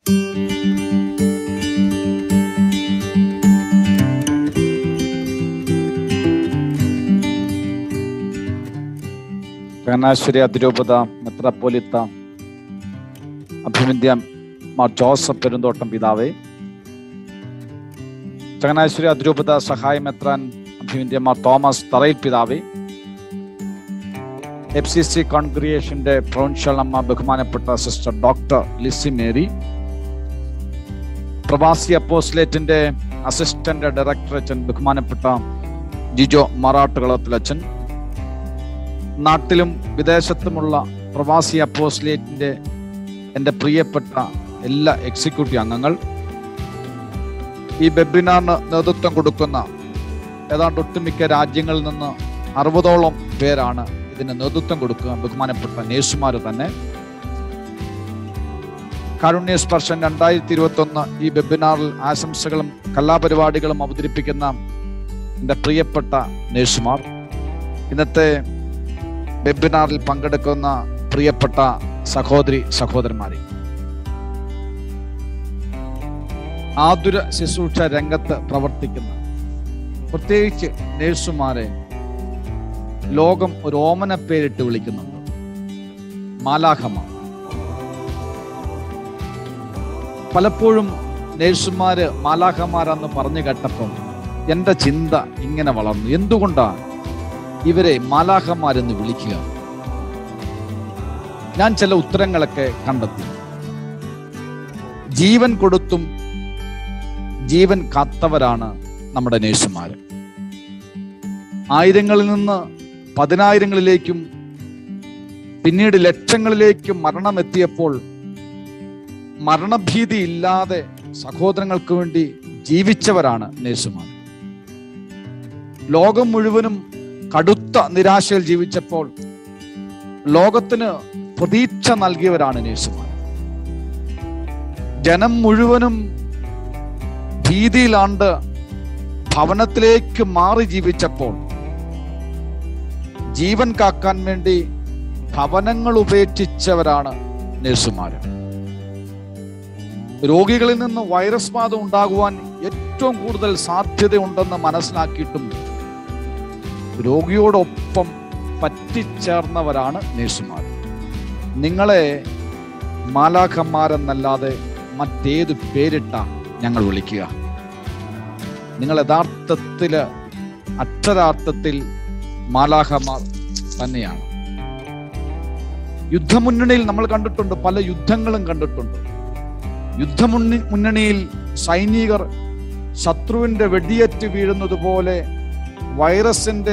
ചങ്ങനാശ്ശേരി അതിരൂപത മെത്രപ്പോലിത്ത അഭിമന്യ മാർ ജോസഫ് പെരുന്തോട്ടം പിതാവേ ചങ്ങനാശ്ശേരി അതിരൂപത സഹായ മെത്രാൻ അഭിമന്യ മാർ തോമസ് തറയിൽ പിതാവേ എഫ് സി സി കോൺഗ്രിയേഷന്റെ പ്രൊവിൻഷ്യൽ അമ്മ ബഹുമാനപ്പെട്ട സിസ്റ്റർ ഡോക്ടർ ലിസി മേരി പ്രവാസി അപ്പോസ്ലേറ്റിന്റെ അസിസ്റ്റന്റ് ഡയറക്ടർ അച്ഛൻ ബഹുമാനപ്പെട്ട ജിജോ മറാട്ടുകളത്തിലച്ഛൻ നാട്ടിലും വിദേശത്തുമുള്ള പ്രവാസി അപ്പോസ്ലേറ്റിന്റെ എൻ്റെ പ്രിയപ്പെട്ട എല്ലാ എക്സിക്യൂട്ടീവ് അംഗങ്ങൾ ഈ വെബിനാറിന് നേതൃത്വം കൊടുക്കുന്ന ഏതാണ്ട് ഒട്ടുമിക്ക രാജ്യങ്ങളിൽ നിന്ന് അറുപതോളം പേരാണ് ഇതിന് നേതൃത്വം കൊടുക്കുക ബഹുമാനപ്പെട്ട നേഴ്സുമാർ തന്നെ കാരുണ്യ സ്പർശൻ രണ്ടായിരത്തി ഇരുപത്തി ഒന്ന് ഈ വെബിനാറിൽ ആശംസകളും കലാപരിപാടികളും അവതരിപ്പിക്കുന്ന എൻ്റെ പ്രിയപ്പെട്ട നേഴ്സുമാർ ഇന്നത്തെ വെബിനാറിൽ പങ്കെടുക്കുന്ന പ്രിയപ്പെട്ട സഹോദരി സഹോദരന്മാരെ ആതുര ശുശ്രൂഷ രംഗത്ത് പ്രവർത്തിക്കുന്ന പ്രത്യേകിച്ച് നേഴ്സുമാരെ ലോകം ഒരു ഓമന പേരിട്ട് വിളിക്കുന്നുണ്ട് മാലാഖമ പലപ്പോഴും നേഴ്സുമാര് മാലാഖമാരാന്ന് പറഞ്ഞു കേട്ടപ്പം എൻ്റെ ചിന്ത ഇങ്ങനെ വളർന്നു എന്തുകൊണ്ടാണ് ഇവരെ മാലാഖമാരെന്ന് വിളിക്കുക ഞാൻ ചില ഉത്തരങ്ങളൊക്കെ കണ്ടെത്തി ജീവൻ കൊടുത്തും ജീവൻ കാത്തവരാണ് നമ്മുടെ നേഴ്സുമാർ ആയിരങ്ങളിൽ നിന്ന് പതിനായിരങ്ങളിലേക്കും പിന്നീട് ലക്ഷങ്ങളിലേക്കും മരണമെത്തിയപ്പോൾ മരണഭീതി ഇല്ലാതെ സഹോദരങ്ങൾക്ക് വേണ്ടി ജീവിച്ചവരാണ് നേഴ്സുമാർ ലോകം മുഴുവനും കടുത്ത നിരാശയിൽ ജീവിച്ചപ്പോൾ ലോകത്തിന് പ്രതീക്ഷ നൽകിയവരാണ് നേഴ്സുമാർ ജനം മുഴുവനും ഭീതിയിലാണ്ട് ഭവനത്തിലേക്ക് മാറി ജീവിച്ചപ്പോൾ ജീവൻ കാക്കാൻ വേണ്ടി ഭവനങ്ങൾ ഉപേക്ഷിച്ചവരാണ് നഴ്സുമാർ രോഗികളിൽ നിന്ന് വൈറസ് ബാധ ഉണ്ടാകുവാൻ ഏറ്റവും കൂടുതൽ സാധ്യതയുണ്ടെന്ന് മനസ്സിലാക്കിയിട്ടും രോഗിയോടൊപ്പം പറ്റിച്ചേർന്നവരാണ് നേഴ്സുമാർ നിങ്ങളെ മാലാഖന്മാരെന്നല്ലാതെ മറ്റേത് പേരിട്ട ഞങ്ങൾ വിളിക്കുക നിങ്ങൾ യഥാർത്ഥത്തില് അക്ഷരാർത്ഥത്തിൽ മാലാഖമാർ തന്നെയാണ് യുദ്ധമുന്നണിയിൽ നമ്മൾ കണ്ടിട്ടുണ്ട് പല യുദ്ധങ്ങളും കണ്ടിട്ടുണ്ട് യുദ്ധമുന്നി മുന്നണിയിൽ സൈനികർ ശത്രുവിന്റെ വെടിയേറ്റ് വീഴുന്നത് പോലെ വൈറസിന്റെ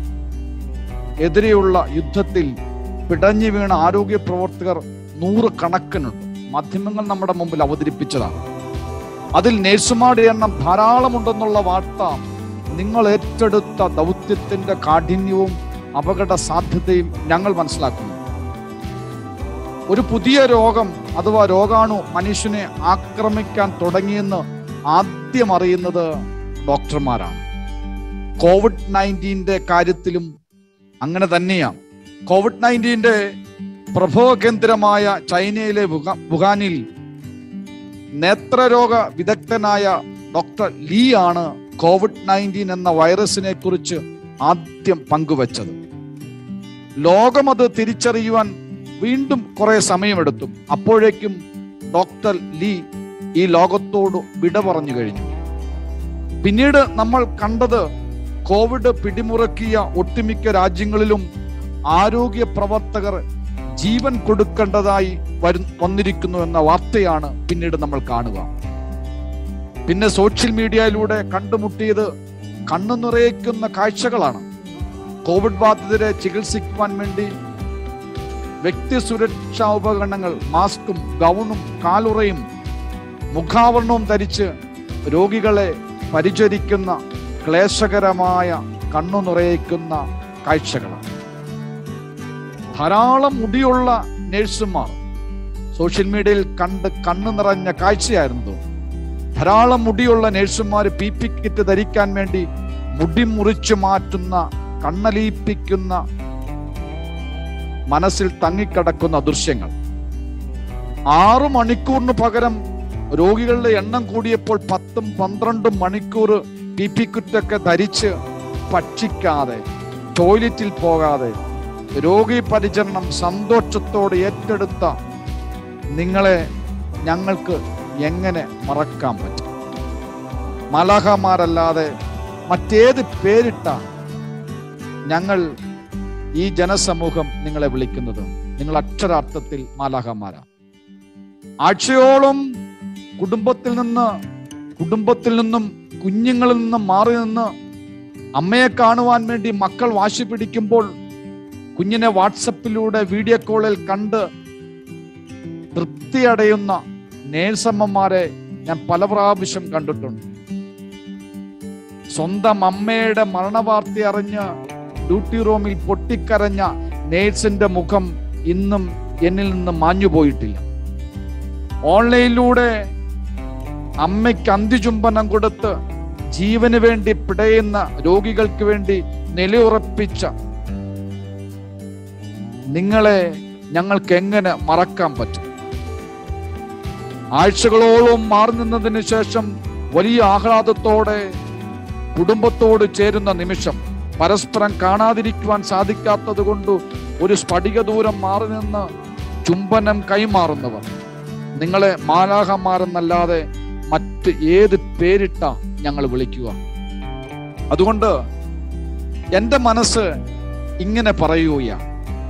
എതിരെയുള്ള യുദ്ധത്തിൽ പിടഞ്ഞു വീണ ആരോഗ്യ പ്രവർത്തകർ നൂറ് കണക്കിനുണ്ട് മാധ്യമങ്ങൾ നമ്മുടെ മുമ്പിൽ അവതരിപ്പിച്ചതാണ് അതിൽ നേഴ്സുമാരുടെ എണ്ണം ധാരാളമുണ്ടെന്നുള്ള വാർത്ത നിങ്ങൾ ഏറ്റെടുത്ത ദൗത്യത്തിന്റെ കാഠിന്യവും അപകട സാധ്യതയും ഞങ്ങൾ മനസ്സിലാക്കുന്നു ഒരു പുതിയ രോഗം അഥവാ രോഗാണു മനുഷ്യനെ ആക്രമിക്കാൻ തുടങ്ങിയെന്ന് ആദ്യം അറിയുന്നത് ഡോക്ടർമാരാണ് കോവിഡ് നയൻറ്റീൻ്റെ കാര്യത്തിലും അങ്ങനെ തന്നെയാണ് കോവിഡ് നയൻറ്റീൻ്റെ പ്രഭവ കേന്ദ്രമായ ചൈനയിലെ വുഹാ- വുഹാനിൽ നേത്രരോഗ വിദഗ്ധനായ ഡോക്ടർ ലീ ആണ് കോവിഡ് നയൻറ്റീൻ എന്ന വൈറസിനെ കുറിച്ച് ആദ്യം പങ്കുവച്ചത് ലോകം അത് തിരിച്ചറിയുവാൻ വീണ്ടും കുറെ സമയമെടുത്തു അപ്പോഴേക്കും ഡോക്ടർ ലീ ഈ ലോകത്തോട് വിട പറഞ്ഞു കഴിഞ്ഞു പിന്നീട് നമ്മൾ കണ്ടത് കോവിഡ് പിടിമുറക്കിയ ഒട്ടുമിക്ക രാജ്യങ്ങളിലും ആരോഗ്യ പ്രവർത്തകർ ജീവൻ കൊടുക്കേണ്ടതായി വരു വന്നിരിക്കുന്നു എന്ന വാർത്തയാണ് പിന്നീട് നമ്മൾ കാണുക പിന്നെ സോഷ്യൽ മീഡിയയിലൂടെ കണ്ടുമുട്ടിയത് കണ്ണു നിറയിക്കുന്ന കാഴ്ചകളാണ് കോവിഡ് ബാധിതരെ ചികിത്സിക്കുവാൻ വേണ്ടി വ്യക്തി സുരക്ഷാ ഉപകരണങ്ങൾ മാസ്കും ഗൗണും കാലുറയും മുഖാവരണവും ധരിച്ച് രോഗികളെ പരിചരിക്കുന്ന ക്ലേശകരമായ കണ്ണു നിറയിക്കുന്ന കാഴ്ചകളാണ് ധാരാളം മുടിയുള്ള നഴ്സുമാർ സോഷ്യൽ മീഡിയയിൽ കണ്ട് കണ്ണു നിറഞ്ഞ കാഴ്ചയായിരുന്നു ധാരാളം മുടിയുള്ള നഴ്സുമാർ പി പി കിറ്റ് ധരിക്കാൻ വേണ്ടി മുടി മുറിച്ചു മാറ്റുന്ന കണ്ണലീപ്പിക്കുന്ന മനസ്സിൽ തങ്ങിക്കിടക്കുന്ന ദൃശ്യങ്ങൾ ആറു മണിക്കൂറിന് പകരം രോഗികളുടെ എണ്ണം കൂടിയപ്പോൾ പത്തും പന്ത്രണ്ടും മണിക്കൂർ പി പി കുറ്റൊക്കെ ധരിച്ച് ഭക്ഷിക്കാതെ ടോയ്ലറ്റിൽ പോകാതെ രോഗി പരിചരണം സന്തോഷത്തോടെ ഏറ്റെടുത്ത നിങ്ങളെ ഞങ്ങൾക്ക് എങ്ങനെ മറക്കാൻ പറ്റും മലഹമാരല്ലാതെ മറ്റേത് പേരിട്ട ഞങ്ങൾ ഈ ജനസമൂഹം നിങ്ങളെ വിളിക്കുന്നത് നിങ്ങൾ അക്ഷരാർത്ഥത്തിൽ മാലാഹമാരാ ആഴ്ചയോളം കുടുംബത്തിൽ നിന്ന് കുടുംബത്തിൽ നിന്നും കുഞ്ഞുങ്ങളിൽ നിന്നും മാറി നിന്ന് അമ്മയെ കാണുവാൻ വേണ്ടി മക്കൾ വാശി പിടിക്കുമ്പോൾ കുഞ്ഞിനെ വാട്സപ്പിലൂടെ വീഡിയോ കോളിൽ കണ്ട് തൃപ്തിയടയുന്ന നേഴ്സമ്മമാരെ ഞാൻ പല പ്രാവശ്യം കണ്ടിട്ടുണ്ട് സ്വന്തം അമ്മയുടെ മരണവാർത്ത അറിഞ്ഞ് ഡ്യൂട്ടി റൂമിൽ പൊട്ടിക്കരഞ്ഞ നേഴ്സിന്റെ മുഖം ഇന്നും എന്നിൽ നിന്ന് മാഞ്ഞു പോയിട്ടില്ല ഓൺലൈനിലൂടെ അമ്മയ്ക്ക് അന്തിചുംബനം കൊടുത്ത് ജീവന് വേണ്ടി പിടയുന്ന രോഗികൾക്ക് വേണ്ടി നിലയുറപ്പിച്ച നിങ്ങളെ ഞങ്ങൾക്ക് എങ്ങനെ മറക്കാൻ പറ്റും ആഴ്ചകളോളം മാറി നിന്നതിന് ശേഷം വലിയ ആഹ്ലാദത്തോടെ കുടുംബത്തോട് ചേരുന്ന നിമിഷം പരസ്പരം കാണാതിരിക്കുവാൻ സാധിക്കാത്തത് കൊണ്ട് ഒരു സ്ഫടിക ദൂരം മാറി നിന്ന് ചുംബനം കൈമാറുന്നവർ നിങ്ങളെ മാലാഹന്മാരെന്നല്ലാതെ മറ്റ് ഏത് പേരിട്ട ഞങ്ങൾ വിളിക്കുക അതുകൊണ്ട് എൻ്റെ മനസ്സ് ഇങ്ങനെ പറയുകയാണ്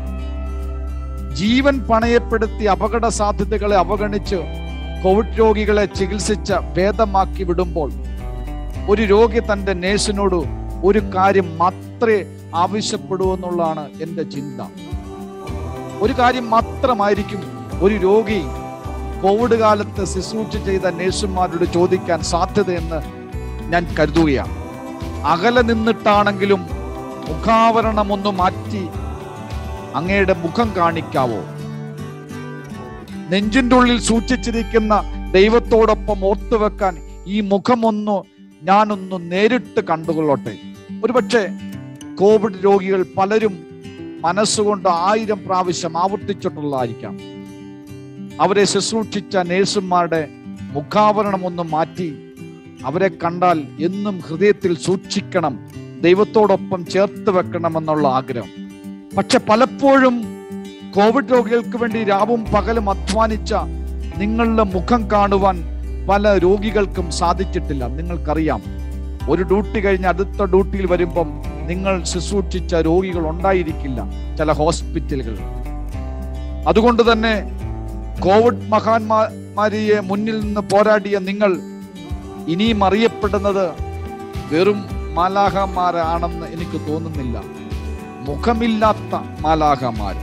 ജീവൻ പണയപ്പെടുത്തി അപകട സാധ്യതകളെ അവഗണിച്ച് കോവിഡ് രോഗികളെ ചികിത്സിച്ച ഭേദമാക്കി വിടുമ്പോൾ ഒരു രോഗി തൻ്റെ നേഴ്സിനോട് ഒരു കാര്യം മാത്രമേ ആവശ്യപ്പെടൂ എന്നുള്ളതാണ് എൻ്റെ ചിന്ത ഒരു കാര്യം മാത്രമായിരിക്കും ഒരു രോഗി കോവിഡ് കാലത്ത് ശുശ്രൂഷ ചെയ്ത നേഴ്സുമാരോട് ചോദിക്കാൻ സാധ്യതയെന്ന് ഞാൻ കരുതുകയാണ് അകലെ നിന്നിട്ടാണെങ്കിലും മുഖാവരണം ഒന്ന് മാറ്റി അങ്ങയുടെ മുഖം കാണിക്കാവോ നെഞ്ചിൻ്റെ ഉള്ളിൽ സൂക്ഷിച്ചിരിക്കുന്ന ദൈവത്തോടൊപ്പം ഓർത്തുവെക്കാൻ ഈ മുഖമൊന്നു ഞാനൊന്ന് നേരിട്ട് കണ്ടുകൊള്ളട്ടെ ഒരുപക്ഷെ കോവിഡ് രോഗികൾ പലരും മനസ്സുകൊണ്ട് ആയിരം പ്രാവശ്യം ആവർത്തിച്ചിട്ടുള്ളതായിരിക്കാം അവരെ ശുശ്രൂഷിച്ച നേഴ്സുമാരുടെ മുഖാവരണം ഒന്ന് മാറ്റി അവരെ കണ്ടാൽ എന്നും ഹൃദയത്തിൽ സൂക്ഷിക്കണം ദൈവത്തോടൊപ്പം ചേർത്ത് വെക്കണമെന്നുള്ള ആഗ്രഹം പക്ഷെ പലപ്പോഴും കോവിഡ് രോഗികൾക്ക് വേണ്ടി രാവും പകലും അധ്വാനിച്ച നിങ്ങളുടെ മുഖം കാണുവാൻ പല രോഗികൾക്കും സാധിച്ചിട്ടില്ല നിങ്ങൾക്കറിയാം ഒരു ഡ്യൂട്ടി കഴിഞ്ഞ് അടുത്ത ഡ്യൂട്ടിയിൽ വരുമ്പം നിങ്ങൾ ശുശ്രൂഷിച്ച രോഗികൾ ഉണ്ടായിരിക്കില്ല ചില ഹോസ്പിറ്റലുകളിൽ അതുകൊണ്ട് തന്നെ കോവിഡ് മഹാന്മാരിയെ മുന്നിൽ നിന്ന് പോരാടിയ നിങ്ങൾ ഇനിയും അറിയപ്പെടുന്നത് വെറും മാലാഹമാരാണെന്ന് എനിക്ക് തോന്നുന്നില്ല മുഖമില്ലാത്ത മാലാഹമാർ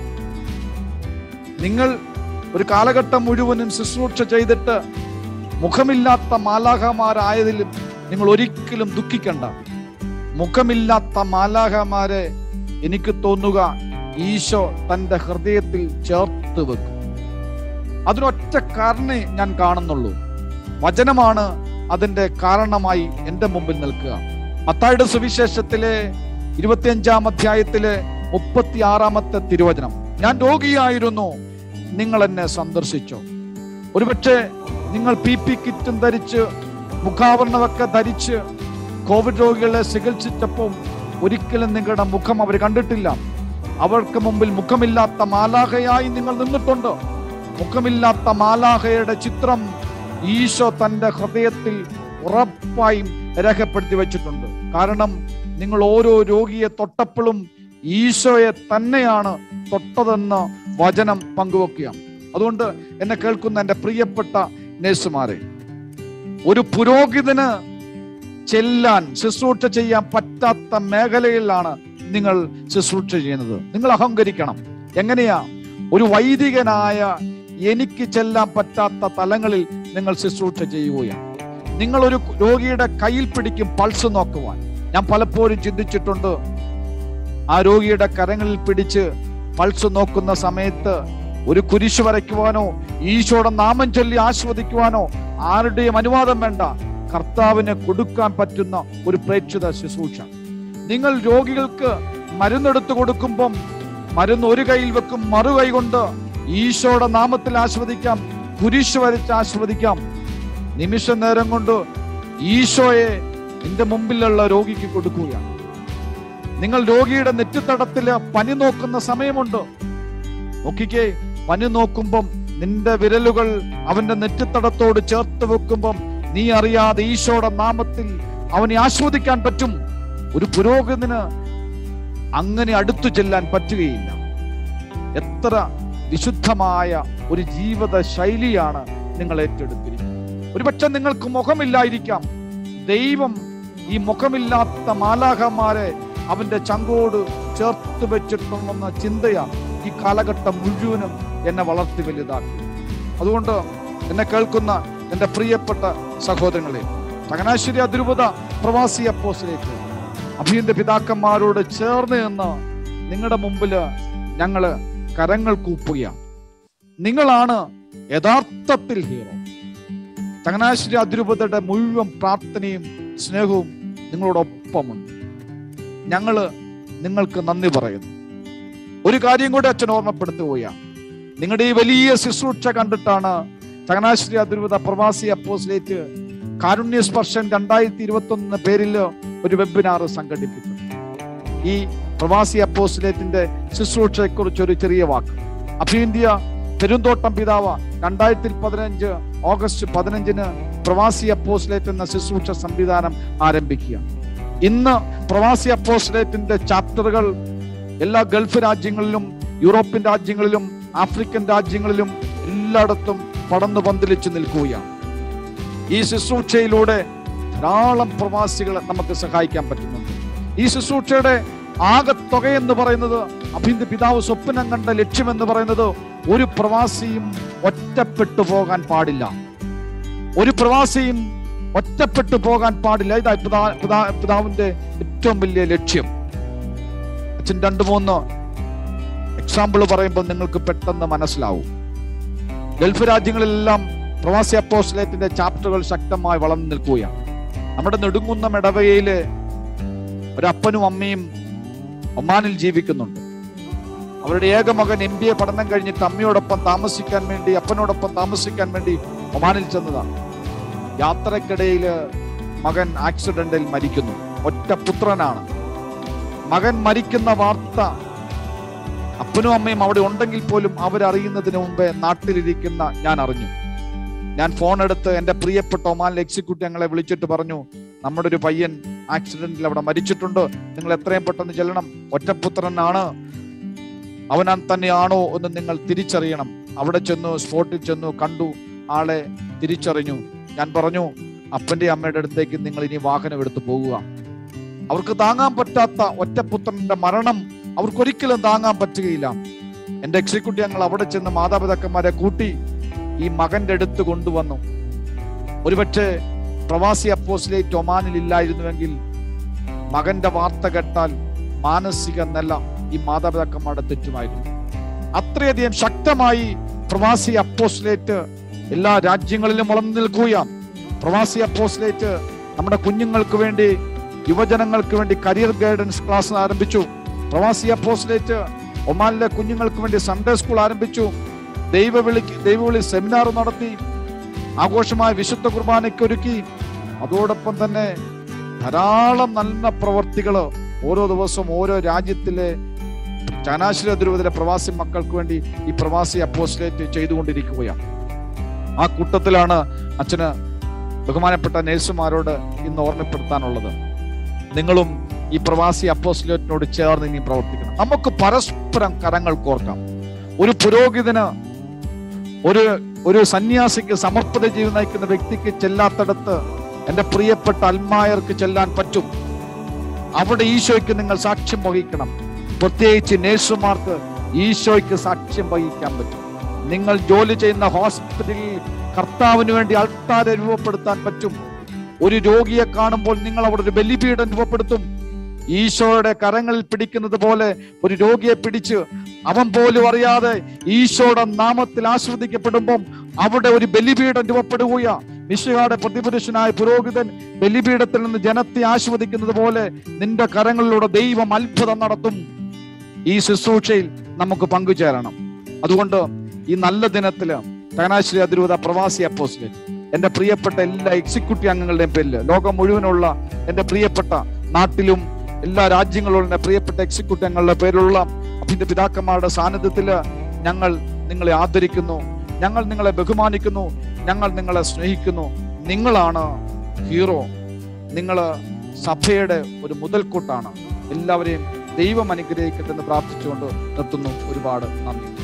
നിങ്ങൾ ഒരു കാലഘട്ടം മുഴുവനും ശുശ്രൂഷ ചെയ്തിട്ട് മുഖമില്ലാത്ത മാലാഹമാരായതിലും നിങ്ങൾ ഒരിക്കലും ദുഃഖിക്കണ്ട മുഖമില്ലാത്ത മാലാഹമാരെ എനിക്ക് തോന്നുക ഈശോ തന്റെ ഹൃദയത്തിൽ ചേർത്ത് വെക്കും അതിനൊറ്റ കാരണേ ഞാൻ കാണുന്നുള്ളൂ വചനമാണ് അതിന്റെ കാരണമായി എൻ്റെ മുമ്പിൽ നിൽക്കുക മത്തായുടെ സുവിശേഷത്തിലെ ഇരുപത്തിയഞ്ചാം അധ്യായത്തിലെ മുപ്പത്തി ആറാമത്തെ തിരുവചനം ഞാൻ രോഗിയായിരുന്നു നിങ്ങൾ എന്നെ സന്ദർശിച്ചോ ഒരുപക്ഷെ നിങ്ങൾ പി പി കിറ്റും ധരിച്ച് മുഖാവരണമൊക്കെ ധരിച്ച് കോവിഡ് രോഗികളെ ചികിത്സിച്ചപ്പോൾ ഒരിക്കലും നിങ്ങളുടെ മുഖം അവർ കണ്ടിട്ടില്ല അവർക്ക് മുമ്പിൽ മുഖമില്ലാത്ത മാലാഹയായി നിങ്ങൾ നിന്നിട്ടുണ്ട് മുഖമില്ലാത്ത മാലാഹയുടെ ചിത്രം ഈശോ തന്റെ ഹൃദയത്തിൽ ഉറപ്പായും രേഖപ്പെടുത്തി വെച്ചിട്ടുണ്ട് കാരണം നിങ്ങൾ ഓരോ രോഗിയെ തൊട്ടപ്പോഴും ഈശോയെ തന്നെയാണ് തൊട്ടതെന്ന് വചനം പങ്കുവെക്കുക അതുകൊണ്ട് എന്നെ കേൾക്കുന്ന എൻ്റെ പ്രിയപ്പെട്ട നേഴ്സുമാരെ ഒരു പുരോഹിതന് ചെല്ലാൻ ശുശ്രൂഷ ചെയ്യാൻ പറ്റാത്ത മേഖലയിലാണ് നിങ്ങൾ ശുശ്രൂഷ ചെയ്യുന്നത് നിങ്ങൾ അഹങ്കരിക്കണം എങ്ങനെയാ ഒരു വൈദികനായ എനിക്ക് ചെല്ലാൻ പറ്റാത്ത തലങ്ങളിൽ നിങ്ങൾ ശുശ്രൂഷ ചെയ്യുകയാണ് നിങ്ങൾ ഒരു രോഗിയുടെ കയ്യിൽ പിടിക്കും പൾസ് നോക്കുവാൻ ഞാൻ പലപ്പോഴും ചിന്തിച്ചിട്ടുണ്ട് ആ രോഗിയുടെ കരങ്ങളിൽ പിടിച്ച് പൾസ് നോക്കുന്ന സമയത്ത് ഒരു കുരിശ് വരയ്ക്കുവാനോ ഈശോയുടെ നാമം ചൊല്ലി ആസ്വദിക്കുവാനോ ആരുടെയും അനുവാദം വേണ്ട കർത്താവിന് കൊടുക്കാൻ പറ്റുന്ന ഒരു പ്രേക്ഷിത ശുശ്രൂഷ നിങ്ങൾ രോഗികൾക്ക് മരുന്നെടുത്ത് കൊടുക്കുമ്പം മരുന്ന് ഒരു കൈയിൽ വെക്കും മറു കൈ കൊണ്ട് ഈശോയുടെ നാമത്തിൽ ആസ്വദിക്കാം കുരിശ് വരച്ച് ആസ്വദിക്കാം നിമിഷ നേരം കൊണ്ട് ഈശോയെ നിന്റെ മുമ്പിലുള്ള രോഗിക്ക് കൊടുക്കുകയാണ് നിങ്ങൾ രോഗിയുടെ നെറ്റിത്തടത്തില് പനി നോക്കുന്ന സമയമുണ്ട് നോക്കിക്കേ പനി നോക്കുമ്പം നിന്റെ വിരലുകൾ അവന്റെ നെറ്റിത്തടത്തോട് ചേർത്ത് വെക്കുമ്പം നീ അറിയാതെ ഈശോയുടെ നാമത്തിൽ അവനെ ആസ്വദിക്കാൻ പറ്റും ഒരു പുരോഗതിന് അങ്ങനെ അടുത്തു ചെല്ലാൻ പറ്റുകയില്ല എത്ര വിശുദ്ധമായ ഒരു ജീവിത ശൈലിയാണ് നിങ്ങൾ ഏറ്റെടുത്തിരിക്കുന്നത് ഒരുപക്ഷെ നിങ്ങൾക്ക് മുഖമില്ലായിരിക്കാം ദൈവം ഈ മുഖമില്ലാത്ത മാലാഹമാരെ അവന്റെ ചങ്കോട് ചേർത്ത് വെച്ചിട്ടുണ്ടെന്ന ചിന്തയാണ് ഈ കാലഘട്ടം മുഴുവനും എന്നെ വളർത്തി വലുതാക്കി അതുകൊണ്ട് എന്നെ കേൾക്കുന്ന എൻ്റെ പ്രിയപ്പെട്ട സഹോദരങ്ങളെ ചങ്ങനാശ്ശേരി അതിരൂപത പ്രവാസി അപ്പോസിലേക്ക് അഭിയന്റെ പിതാക്കന്മാരോട് ചേർന്ന് നിന്ന് നിങ്ങളുടെ മുമ്പിൽ ഞങ്ങള് കരങ്ങൾ കൂപ്പുകയാണ് നിങ്ങളാണ് യഥാർത്ഥത്തിൽ ഹീറോ ചങ്ങനാശ്ശേരി അതിരൂപതയുടെ മുഴുവൻ പ്രാർത്ഥനയും സ്നേഹവും നിങ്ങളോടൊപ്പമുണ്ട് ഞങ്ങള് നിങ്ങൾക്ക് നന്ദി പറയുന്നു ഒരു കാര്യം കൂടി അച്ഛൻ ഓർമ്മപ്പെടുത്തുകയാണ് നിങ്ങളുടെ ഈ വലിയ ശുശ്രൂഷ കണ്ടിട്ടാണ് ചങ്ങനാശ്ശേരി അതിരൂപത പ്രവാസി അപ്പോസിലേറ്റ് കാരുണ്യ സ്പർശൻ രണ്ടായിരത്തി ഇരുപത്തി ഒന്ന് പേരിൽ ഒരു വെബിനാർ സംഘടിപ്പിച്ചു ഈ പ്രവാസി അപ്പോസിലേറ്റിന്റെ ശുശ്രൂഷയെ കുറിച്ച് ഒരു ചെറിയ വാക്ക് അഭിന്ത്യ പെരുന്തോട്ടം പിതാവ് രണ്ടായിരത്തി പതിനഞ്ച് ഓഗസ്റ്റ് പതിനഞ്ചിന് പ്രവാസി അപ്പോസിലേറ്റ് എന്ന ശുശ്രൂഷ സംവിധാനം ആരംഭിക്കുക ഇന്ന് പ്രവാസി അപ്പോസിലേറ്റിന്റെ ചാപ്റ്ററുകൾ എല്ലാ ഗൾഫ് രാജ്യങ്ങളിലും യൂറോപ്യൻ രാജ്യങ്ങളിലും ആഫ്രിക്കൻ രാജ്യങ്ങളിലും എല്ലായിടത്തും പടന്നു പന്തലിച്ചു നിൽക്കുകയാണ് ഈ ശുശ്രൂഷയിലൂടെ ധാരാളം പ്രവാസികളെ നമുക്ക് സഹായിക്കാൻ പറ്റുന്നുണ്ട് ഈ ശുശ്രൂഷയുടെ ആകെ തുക എന്ന് പറയുന്നത് അഭിന്ദ പിതാവ് സ്വപ്നം കണ്ട ലക്ഷ്യം എന്ന് പറയുന്നത് ഒരു പ്രവാസിയും ഒറ്റപ്പെട്ടു പോകാൻ പാടില്ല ഒരു പ്രവാസിയും ഒറ്റപ്പെട്ടു പോകാൻ പാടില്ല ഇതാ പിതാ പിതാ- പിതാവിന്റെ ഏറ്റവും വലിയ ലക്ഷ്യം അച്ഛൻ രണ്ടു മൂന്ന് എക്സാമ്പിൾ പറയുമ്പോൾ നിങ്ങൾക്ക് പെട്ടെന്ന് മനസ്സിലാവും ഗൾഫ് രാജ്യങ്ങളിലെല്ലാം പ്രവാസി അപ്പോസ്ലേറ്റിന്റെ ചാപ്റ്ററുകൾ ശക്തമായി വളർന്നു നിൽക്കുകയാണ് നമ്മുടെ നെടുങ്കുന്ന ഇടവകയില് ഒരപ്പനും അമ്മയും ഒമാനിൽ ജീവിക്കുന്നുണ്ട് അവരുടെ ഏക മകൻ എം ബി എ പഠനം കഴിഞ്ഞിട്ട് അമ്മയോടൊപ്പം താമസിക്കാൻ വേണ്ടി അപ്പനോടൊപ്പം താമസിക്കാൻ വേണ്ടി ഒമാനിൽ ചെന്നതാണ് യാത്രക്കിടയിൽ മകൻ ആക്സിഡന്റിൽ മരിക്കുന്നു ഒറ്റ പുത്രനാണ് മകൻ മരിക്കുന്ന വാർത്ത അപ്പനും അമ്മയും അവിടെ ഉണ്ടെങ്കിൽ പോലും അവരറിയുന്നതിന് മുമ്പേ നാട്ടിലിരിക്കുന്ന ഞാൻ അറിഞ്ഞു ഞാൻ ഫോൺ എടുത്ത് എൻ്റെ പ്രിയപ്പെട്ട ഒമാനിലെ എക്സിക്യൂട്ടീവ് ഞങ്ങളെ വിളിച്ചിട്ട് പറഞ്ഞു നമ്മുടെ ഒരു പയ്യൻ ആക്സിഡന്റിൽ അവിടെ മരിച്ചിട്ടുണ്ട് നിങ്ങൾ എത്രയും പെട്ടെന്ന് ചെല്ലണം ഒറ്റപുത്രനാണ് അവനാൻ തന്നെയാണോ എന്ന് നിങ്ങൾ തിരിച്ചറിയണം അവിടെ ചെന്നു സ്പോട്ടിൽ ചെന്നു കണ്ടു ആളെ തിരിച്ചറിഞ്ഞു ഞാൻ പറഞ്ഞു അപ്പന്റെ അമ്മയുടെ അടുത്തേക്ക് നിങ്ങൾ ഇനി വാഹനം എടുത്ത് പോകുക അവർക്ക് താങ്ങാൻ പറ്റാത്ത ഒറ്റപുത്രന്റെ മരണം അവർക്കൊരിക്കലും താങ്ങാൻ പറ്റുകയില്ല എന്റെ എക്സിക്യൂട്ടീവ് ഞങ്ങൾ അവിടെ ചെന്ന് മാതാപിതാക്കന്മാരെ കൂട്ടി ഈ മകന്റെ അടുത്ത് കൊണ്ടുവന്നു ഒരുപക്ഷെ പ്രവാസി അപ്പോസിലേറ്റ് ഒമാനിൽ ഇല്ലായിരുന്നുവെങ്കിൽ മകന്റെ വാർത്ത കേട്ടാൽ മാനസിക നില ഈ മാതാപിതാക്കന്മാരുടെ തെറ്റുമായിരുന്നു അത്രയധികം ശക്തമായി പ്രവാസി അപ്പോസ്ലേറ്റ് എല്ലാ രാജ്യങ്ങളിലും വളർന്നു നിൽക്കുകയാണ് പ്രവാസി അപ്പോസ്ലേറ്റ് നമ്മുടെ കുഞ്ഞുങ്ങൾക്ക് വേണ്ടി യുവജനങ്ങൾക്ക് വേണ്ടി കരിയർ ഗൈഡൻസ് ക്ലാസ് ആരംഭിച്ചു പ്രവാസി അപ്പോസ്ലേറ്റ് ഒമാനിലെ കുഞ്ഞുങ്ങൾക്ക് വേണ്ടി സൺഡേ സ്കൂൾ ആരംഭിച്ചു ദൈവവിളി ദൈവവിളി സെമിനാർ നടത്തി ആഘോഷമായ വിശുദ്ധ കുർബാനയ്ക്ക് ഒരുക്കി അതോടൊപ്പം തന്നെ ധാരാളം നല്ല പ്രവർത്തികൾ ഓരോ ദിവസവും ഓരോ രാജ്യത്തിലെ ചനാശ്രീ അതിരൂപതയിലെ പ്രവാസി മക്കൾക്ക് വേണ്ടി ഈ പ്രവാസി അപ്പോസ്ലേറ്റ് ചെയ്തുകൊണ്ടിരിക്കുകയാണ് ആ കൂട്ടത്തിലാണ് അച്ഛന് ബഹുമാനപ്പെട്ട നേഴ്സുമാരോട് ഇന്ന് ഓർമ്മപ്പെടുത്താനുള്ളത് നിങ്ങളും ഈ പ്രവാസി അപ്പോസ്ലേറ്റിനോട് ചേർന്ന് ഇനി പ്രവർത്തിക്കണം നമുക്ക് പരസ്പരം കരങ്ങൾ കോർക്കാം ഒരു പുരോഹിതന് ഒരു ഒരു സന്യാസിക്ക് സമർപ്പിത ജീവിതം നയിക്കുന്ന വ്യക്തിക്ക് ചെല്ലാത്തടത്ത് എൻ്റെ പ്രിയപ്പെട്ട അൽമായർക്ക് ചെല്ലാൻ പറ്റും അവിടെ ഈശോയ്ക്ക് നിങ്ങൾ സാക്ഷ്യം വഹിക്കണം പ്രത്യേകിച്ച് നേഴ്സുമാർക്ക് ഈശോയ്ക്ക് സാക്ഷ്യം വഹിക്കാൻ പറ്റും നിങ്ങൾ ജോലി ചെയ്യുന്ന ഹോസ്പിറ്റലിൽ കർത്താവിന് വേണ്ടി അൾത്താരെ രൂപപ്പെടുത്താൻ പറ്റും ഒരു രോഗിയെ കാണുമ്പോൾ നിങ്ങൾ അവിടെ ഒരു ബലിപീഠം രൂപപ്പെടുത്തും ഈശോയുടെ കരങ്ങളിൽ പിടിക്കുന്നത് പോലെ ഒരു രോഗിയെ പിടിച്ച് അവൻ പോലും അറിയാതെ ഈശോയുടെ നാമത്തിൽ ആസ്വദിക്കപ്പെടുമ്പം അവിടെ ഒരു ബലിപീഠം രൂപപ്പെടുകയാ മിശുഹാടെ പ്രതിപുരുഷനായ പുരോഹിതൻ ബലിപീഠത്തിൽ നിന്ന് ജനത്തെ ആസ്വദിക്കുന്നത് പോലെ നിന്റെ കരങ്ങളിലൂടെ ദൈവം അത്ഭുതം നടത്തും ഈ ശുശ്രൂഷയിൽ നമുക്ക് പങ്കുചേരണം അതുകൊണ്ട് ഈ നല്ല ദിനത്തില് ചങ്ങനാശ്ശേരി അതിരൂപത പ്രവാസി അപ്പോസ്ലേറ്റ് എന്റെ പ്രിയപ്പെട്ട എല്ലാ എക്സിക്യൂട്ടീവ് അംഗങ്ങളുടെയും പേരിൽ ലോകം മുഴുവനുള്ള എന്റെ പ്രിയപ്പെട്ട നാട്ടിലും എല്ലാ രാജ്യങ്ങളിലും എന്റെ പ്രിയപ്പെട്ട എക്സിക്യൂട്ടീവ് അംഗങ്ങളുടെ പേരിലുള്ള അഭിന്റെ പിതാക്കന്മാരുടെ സാന്നിധ്യത്തില് ഞങ്ങൾ നിങ്ങളെ ആദരിക്കുന്നു ഞങ്ങൾ നിങ്ങളെ ബഹുമാനിക്കുന്നു ഞങ്ങൾ നിങ്ങളെ സ്നേഹിക്കുന്നു നിങ്ങളാണ് ഹീറോ നിങ്ങൾ സഭയുടെ ഒരു മുതൽക്കൂട്ടാണ് എല്ലാവരെയും ദൈവം അനുഗ്രഹിക്കട്ടെ എന്ന് പ്രാർത്ഥിച്ചുകൊണ്ട് നിർത്തുന്നു ഒരുപാട് നന്ദി